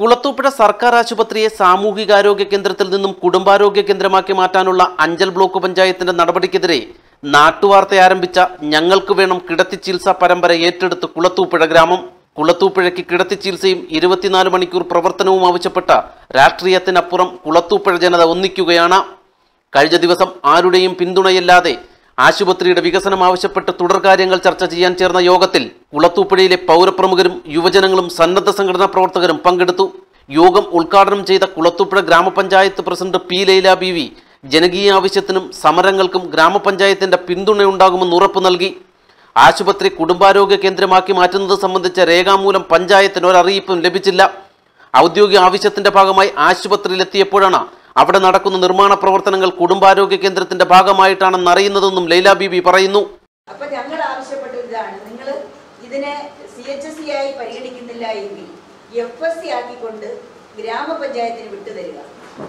കുളത്തൂപ്പുഴ സർക്കാർ ആശുപത്രിയെ സാമൂഹികാരോഗ്യ കേന്ദ്രത്തിൽ നിന്നും കുടുംബാരോഗ്യ കേന്ദ്രമാക്കി മാറ്റാനുള്ള അഞ്ചൽ ബ്ലോക്ക് പഞ്ചായത്തിന്റെ നടപടിക്കെതിരെ നാട്ടുവാർത്ത ആരംഭിച്ച ഞങ്ങൾക്ക് വേണം കിടത്തി ചികിത്സാ പരമ്പര ഏറ്റെടുത്ത് കുളത്തൂപ്പുഴ ഗ്രാമം കുളത്തൂപ്പുഴയ്ക്ക് കിടത്തി ചികിത്സയും ഇരുപത്തിനാല് മണിക്കൂർ പ്രവർത്തനവും ആവശ്യപ്പെട്ട രാഷ്ട്രീയത്തിനപ്പുറം കുളത്തൂപ്പുഴ ജനത ഒന്നിക്കുകയാണ് കഴിഞ്ഞ ദിവസം ആരുടെയും പിന്തുണയില്ലാതെ ആശുപത്രിയുടെ വികസനം ആവശ്യപ്പെട്ട് തുടർകാര്യങ്ങൾ ചർച്ച ചെയ്യാൻ ചേർന്ന യോഗത്തിൽ കുളത്തൂപ്പുഴയിലെ പൗരപ്രമുഖരും യുവജനങ്ങളും സന്നദ്ധ സംഘടനാ പ്രവർത്തകരും പങ്കെടുത്തു യോഗം ഉദ്ഘാടനം ചെയ്ത കുളത്തൂപ്പുഴ ഗ്രാമപഞ്ചായത്ത് president P Laila B V ജനകീയ ആവശ്യത്തിനും സമരങ്ങൾക്കും ഗ്രാമപഞ്ചായത്തിന്റെ പിന്തുണയുണ്ടാകുമെന്ന് ഉറപ്പു നൽകി ആശുപത്രി കുടുംബാരോഗ്യ കേന്ദ്രമാക്കി മാറ്റുന്നത് സംബന്ധിച്ച രേഖാമൂലം പഞ്ചായത്തിന് ഒരറിയിപ്പും ലഭിച്ചില്ല ഔദ്യോഗിക ആവശ്യത്തിന്റെ ഭാഗമായി ആശുപത്രിയിലെത്തിയപ്പോഴാണ് അവിടെ നടക്കുന്ന നിർമ്മാണ പ്രവർത്തനങ്ങൾ കുടുംബാരോഗ്യ കേന്ദ്രത്തിന്റെ ഭാഗമായിട്ടാണെന്ന് അറിയുന്നതെന്നും ലൈല ബീബി പറയുന്നു അപ്പൊ ഞങ്ങൾ ആവശ്യപ്പെട്ടത് ഇതാണ് നിങ്ങൾ ഇതിനെ സി എച്ച് എസ് സി ആയി പരിഗണിക്കുന്നില്ല എങ്കിൽ എഫ് എസ് സി ആക്കിക്കൊണ്ട് ഗ്രാമപഞ്ചായത്തിന് വിട്ടുതരിക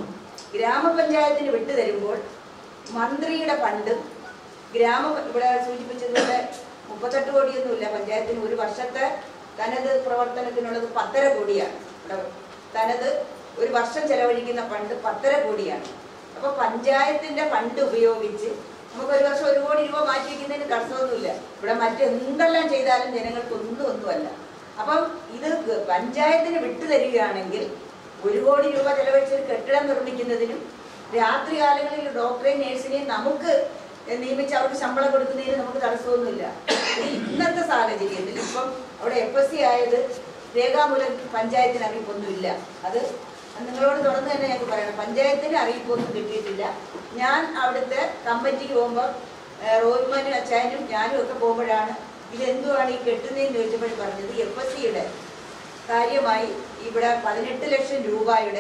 ഗ്രാമപഞ്ചായത്തിന് വിട്ടുതരുമ്പോൾ മന്ത്രിയുടെ ഫണ്ട് ഗ്രാമ ഇവിടെ സൂചിപ്പിച്ചതുപോലെ മുപ്പത്തെട്ട് കോടിയൊന്നുമില്ല പഞ്ചായത്തിന് ഒരു വർഷത്തെ തനത് പ്രവർത്തനത്തിനുള്ളത് പത്തര കോടിയാണ് ഇവിടെ തനത് ഒരു വർഷം ചെലവഴിക്കുന്ന ഫണ്ട് പത്തര കോടിയാണ് അപ്പൊ പഞ്ചായത്തിന്റെ ഫണ്ട് ഉപയോഗിച്ച് നമുക്ക് ഒരു വർഷം ഒരു കോടി രൂപ മാറ്റി വയ്ക്കുന്നതിന് തടസ്സമൊന്നുമില്ല ഇവിടെ മറ്റെന്തെല്ലാം ചെയ്താലും ജനങ്ങൾക്ക് ഒന്നും ഒന്നുമല്ല അപ്പം ഇത് ഗ- പഞ്ചായത്തിന് വിട്ടുതരികയാണെങ്കിൽ ഒരു കോടി രൂപ ചെലവഴിച്ച് ഒരു കെട്ടിടം നിർമ്മിക്കുന്നതിനും രാത്രി കാലങ്ങളിൽ ഡോക്ടറെയും നേഴ്സിനെയും നമുക്ക് നിയമിച്ച് അവർക്ക് ശമ്പളം കൊടുക്കുന്നതിന് നമുക്ക് തടസ്സമൊന്നുമില്ല ഇത് ഇന്നത്തെ സാഹചര്യത്തിൽ ഇപ്പം അവിടെ എഫ് എസ് സി ആയത് രേഖാമൂലം പഞ്ചായത്തിന് അറിയിപ്പൊന്നുമില്ല അത് നിങ്ങളോട് തുറന്ന് തന്നെ ഞങ്ങൾക്ക് പറയണം പഞ്ചായത്തിന് അറിയിപ്പൊന്നും കിട്ടിയിട്ടില്ല ഞാൻ അവിടുത്തെ കമ്മിറ്റിക്ക് പോകുമ്പോൾ റോഹിമാനും അച്ചായനും ഞാനും ഒക്കെ പോകുമ്പോഴാണ് ഇതെന്തുവാണ് ഈ കെട്ടുന്നതെന്ന് ചോദിച്ചപ്പോൾ പറഞ്ഞത് എഫ് എസ് സിയുടെ കാര്യമായി ഇവിടെ പതിനെട്ട് ലക്ഷം രൂപയുടെ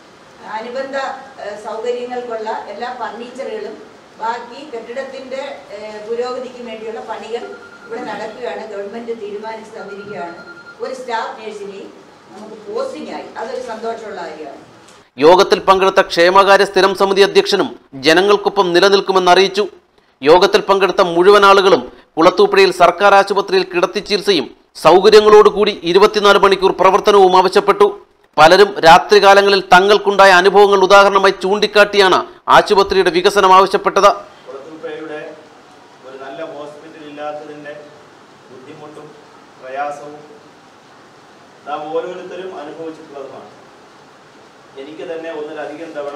അനുബന്ധ ഏഹ്, സൗകര്യങ്ങൾക്കുള്ള എല്ലാ ഫർണിച്ചറുകളും ബാക്കി കെട്ടിടത്തിന്റെ ഏഹ്, പുരോഗതിക്ക് വേണ്ടിയുള്ള പണികൾ ഇവിടെ നടക്കുകയാണ് ഗവൺമെന്റ് തീരുമാനിച്ച് തന്നിരിക്കുകയാണ് ഒരു സ്റ്റാഫ് നഴ്സിനെയും നമുക്ക് പോസ്റ്റിംഗ് ആയി അതൊരു സന്തോഷമുള്ള കാര്യമാണ് യോഗത്തിൽ പങ്കെടുത്ത ക്ഷേമകാര്യ സ്ഥിരം സമിതി അധ്യക്ഷനും ജനങ്ങൾക്കൊപ്പം നിലനിൽക്കുമെന്ന് അറിയിച്ചു യോഗത്തിൽ പങ്കെടുത്ത മുഴുവൻ ആളുകളും കുളത്തൂപ്പുഴയിൽ സർക്കാർ ആശുപത്രിയിൽ കിടത്തി ചികിത്സയും സൗകര്യങ്ങളോടുകൂടി ഇരുപത്തിനാല് മണിക്കൂർ പ്രവർത്തനവും ആവശ്യപ്പെട്ടു പലരും രാത്രികാലങ്ങളിൽ തങ്ങൾക്കുണ്ടായ അനുഭവങ്ങൾ ഉദാഹരണമായി ചൂണ്ടിക്കാട്ടിയാണ് ആശുപത്രിയുടെ വികസനം ആവശ്യപ്പെട്ടത് കുളത്തൂപ്പുഴയുടെ ഒരു നല്ല ഹോസ്പിറ്റൽ ഇല്ലാത്തതിൻ്റെ ബുദ്ധിമുട്ടും പ്രയാസവും നാം ഓരോരുത്തരും അനുഭവിച്ചിട്ടുള്ളതുമാണ് എനിക്ക് തന്നെ ഒന്നിലധികം തവണ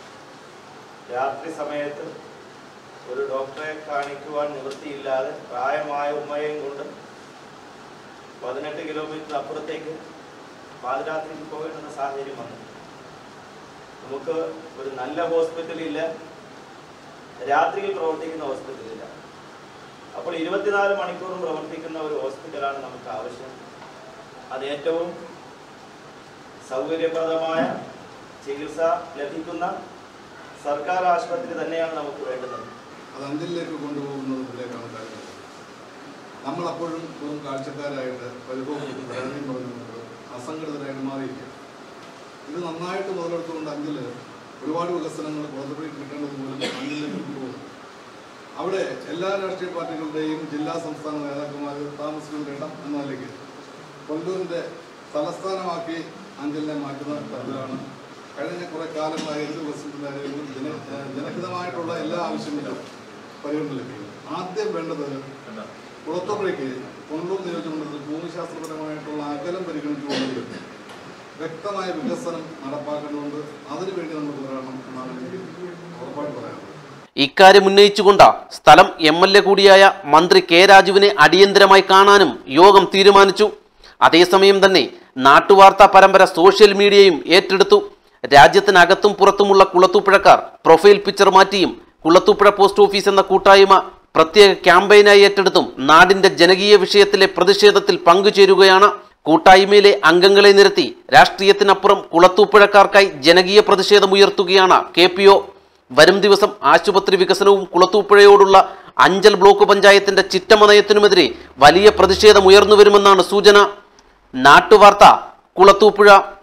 രാത്രി സമയത്ത് ഒരു ഡോക്ടറെ കാണിക്കുവാൻ നിവൃത്തിയില്ലാതെ പ്രായമായ ഉമ്മയെയും കൊണ്ട് പതിനെട്ട് കിലോമീറ്റർ അപ്പുറത്തേക്ക് പാതിരാത്രിക്ക് പോകേണ്ടുന്ന സാഹചര്യം വന്നു നമുക്ക് ഒരു നല്ല ഹോസ്പിറ്റലില്ല രാത്രിയിൽ പ്രവർത്തിക്കുന്ന ഹോസ്പിറ്റലില്ല അപ്പോൾ ഇരുപത്തിനാല് മണിക്കൂറും പ്രവർത്തിക്കുന്ന ഒരു ഹോസ്പിറ്റലാണ് നമുക്ക് ആവശ്യം അത് ഏറ്റവും സൗകര്യപ്രദമായ ചികിത്സ ലഭിക്കുന്ന സർക്കാർ ആശുപത്രി തന്നെയാണ് നമുക്ക് വേണ്ടുന്നത് അത് അഞ്ചലിലേക്ക് കൊണ്ടുപോകുന്നതിലേക്കാണ് കാര്യങ്ങൾ നമ്മളപ്പോഴും വെറും കാഴ്ചക്കാരായിട്ട് പരിഭവം പരാതിയും പറഞ്ഞുകൊണ്ട് അസംഘടിതരായിട്ട് മാറിയിരിക്കുക ഇത് നന്നായിട്ട് മുതലെടുത്തുകൊണ്ട് അഞ്ചല് ഒരുപാട് വികസനങ്ങൾ കുളത്തുപടി കിട്ടേണ്ടത് പോലും അഞ്ചലിലേക്ക് കൊണ്ടുപോകും അവിടെ എല്ലാ രാഷ്ട്രീയ പാർട്ടികളുടെയും ജില്ലാ സംസ്ഥാന നേതാക്കന്മാർ താമസിക്കുന്ന ഇടം എന്ന നിലയ്ക്ക് കൊല്ലൂരിൻ്റെ തലസ്ഥാനമാക്കി അഞ്ചലിനെ മാറ്റുന്ന തരത്തിലാണ് കഴിഞ്ഞ കുറെ കാലങ്ങളായി എന്ത് പ്രസിഡന്റായാലും ജന ഏഹ് ജനഹിതമായിട്ടുള്ള എല്ലാ ആവശ്യങ്ങളും പരിഗണന ലഭിക്കും ആദ്യം വേണ്ടത് കുളത്തുപുഴയ്ക്ക് കൊണ്ടൂർ നിയോജകമണ്ഡലത്തിൽ ഭൂമിശാസ്ത്രപരമായിട്ടുള്ള അകലം പരിഗണിച്ചുകൊണ്ട് വ്യക്തമായ വികസനം നടപ്പാക്കേണ്ടതുണ്ട് അതിനുവേണ്ടി നമ്മൾ പോരാടണം എന്നാണ് എനിക്ക് ഉറപ്പായിട്ട് പറയാനുള്ളത് ഇക്കാര്യം ഉന്നയിച്ചുകൊണ്ട് സ്ഥലം എം എൽ എ കൂടിയായ മന്ത്രി കെ രാജുവിനെ അടിയന്തരമായി കാണാനും യോഗം തീരുമാനിച്ചു അതേസമയം തന്നെ നാട്ടുവാർത്താ പരമ്പര സോഷ്യൽ മീഡിയയും ഏറ്റെടുത്തു രാജ്യത്തിനകത്തും പുറത്തുമുള്ള കുളത്തൂപ്പുഴക്കാർ പ്രൊഫൈൽ പിക്ചർ മാറ്റിയും കുളത്തൂപ്പുഴ പോസ്റ്റ് ഓഫീസ് എന്ന കൂട്ടായ്മ പ്രത്യേക ക്യാമ്പയിനായി ഏറ്റെടുത്തും നാടിന്റെ ജനകീയ വിഷയത്തിലെ പ്രതിഷേധത്തിൽ പങ്കുചേരുകയാണ് കൂട്ടായ്മയിലെ അംഗങ്ങളെ നിരത്തി രാഷ്ട്രീയത്തിനപ്പുറം കുളത്തൂപ്പുഴക്കാർക്കായി ജനകീയ പ്രതിഷേധമുയർത്തുകയാണ് കെ പി ഒ വരും ദിവസം ആശുപത്രി വികസനവും കുളത്തൂപ്പുഴയോടുള്ള അഞ്ചൽ ബ്ലോക്ക് പഞ്ചായത്തിന്റെ ചിറ്റമ നയത്തിനുമെതിരെ വലിയ പ്രതിഷേധം ഉയർന്നു വരുമെന്നാണ് സൂചന നാട്ടുവാർത്ത കുളത്തൂപ്പുഴ